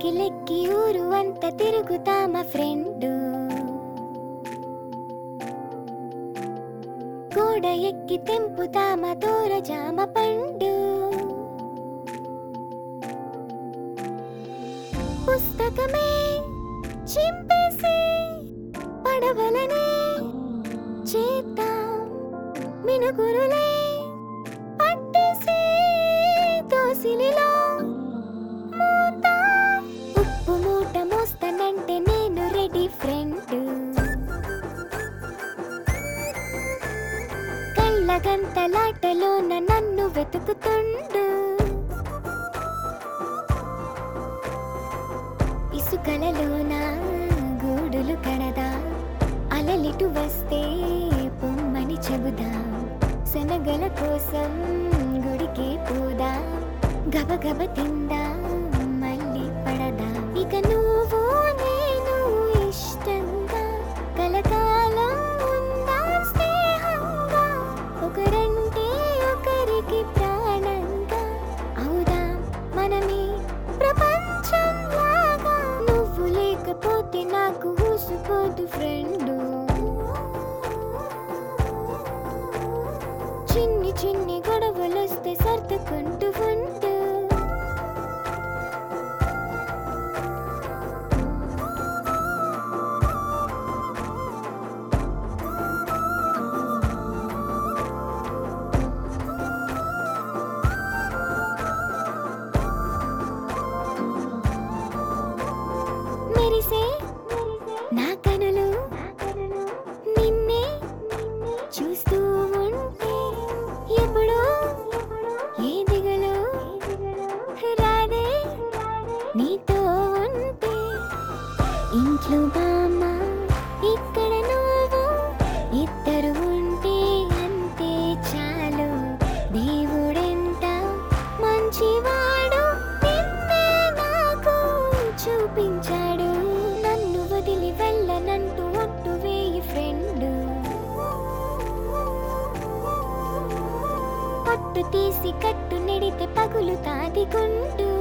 సైకిలెక్కి ఊరు అంత తిరుగుతామా ఫ్రెండు గోడ ఎక్కి తెంపుతామా దూర జామ పండు పుస్తకమే చింపేసి పడవలనే చేద్దాం మినుగురులే పట్టేసి దోసిలిలో మూత ఉప్పు మూట మోస్తానంటే నేను రెడీ ఫ్రెండ్ కళ్ళగంతలాటలోన నన్ను వెతుకుతుండు ఇసుకలలోన గూడులు కడదా అలలిటు వస్తే పొమ్మని చెబుదా శనగల కోసం గుడికి పోదా గబగబ తిందా మళ్ళీ పడదా ఇక నువ్వు నేను ఇష్టంగా కలకాలం ఉందాం స్నేహంగా ఒకరంటే ఒకరికి ప్రాణంగా అవుదాం మనమే ప్రపంచం లాగా నువ్వు లేకపోతే నాకు ఊసుకోదు ఫ్రెండు చిన్ని చిన్ని గొడవలొస్తే సర్దుకుంటూ ఉండు మెరిసే నా కనులు నిన్నే చూస్తూ ఉంటే ఎప్పుడో ఏ దిగులు రాదే నీతో ఉంటే ఇంట్లో బామ్మ ఇక్కడ నువ్వు ఇద్దరు ఉంటే అంతే చాలు దేవుడెంత మంచివాడు నిన్నే నాకు చూపించాడు నన్ను వదిలి వెళ్ళనంటూ ఒట్టు వేయి ఫ్రెండ్ పట్టు తీసి కట్టు నెడితే పగులు తాది గుండు